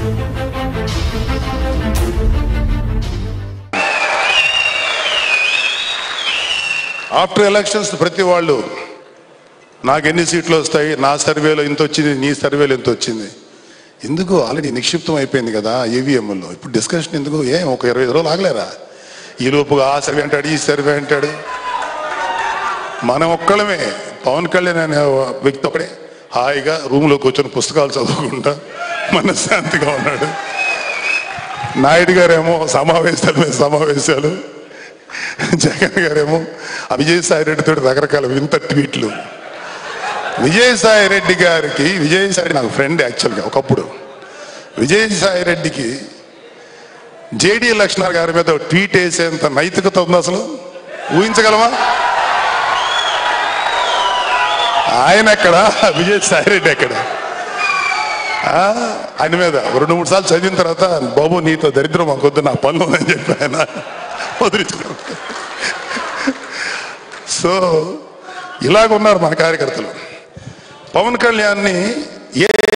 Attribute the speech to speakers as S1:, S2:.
S1: after elections ప్రతి వాళ్ళు నాకు ఎన్ని సీట్లు వస్తాయి నా సర్వేలో ఇంత వచ్చింది నీ సర్వేలో ఇంత వచ్చింది ఎందుకు ఆల్రెడీ నిక్షిప్తం అయిపోయింది కదా ఈవీఎంలో ఇప్పుడు డిస్కషన్ ఎందుకు ఏం ఒక ఇరవై ఐదు రోజులు ఆగలేరా ఈ లోపుగా ఆ సర్వే అంటాడు ఈ సర్వే అంటాడు మనం ఒక్కళ్ళమే పవన్ కళ్యాణ్ అనే వ్యక్తి ఒకడే హాయిగా రూమ్లో కూర్చొని పుస్తకాలు చదువుకుంటా మనశ్శాంతిగా ఉన్నాడు నాయుడు గారేమో సమావేశాలు మీద సమావేశాలు జగన్ గారేమో ఆ విజయసాయి రెడ్డితో రకరకాల వింత ట్వీట్లు విజయసాయి రెడ్డి గారికి విజయసాయి నాకు ఫ్రెండ్ యాక్చువల్గా ఒకప్పుడు విజయసాయి రెడ్డికి జేడి లక్ష్మణ్ గారి మీద ట్వీట్ వేసేంత నైతికత ఉంది అసలు ఊహించగలమా ఆయన ఎక్కడ విజయసాయి రెడ్డి ఎక్కడ ఆ, ఆయన మీద రెండు మూడు సార్లు చదివిన తర్వాత బాబు నీతో దరిద్రం మాకొద్దు నా పనులు ఉందని చెప్పి ఆయన వదిలించుకున్నాడు సో ఇలాగ ఉన్నారు మన కార్యకర్తలు పవన్ కళ్యాణ్ని ఏ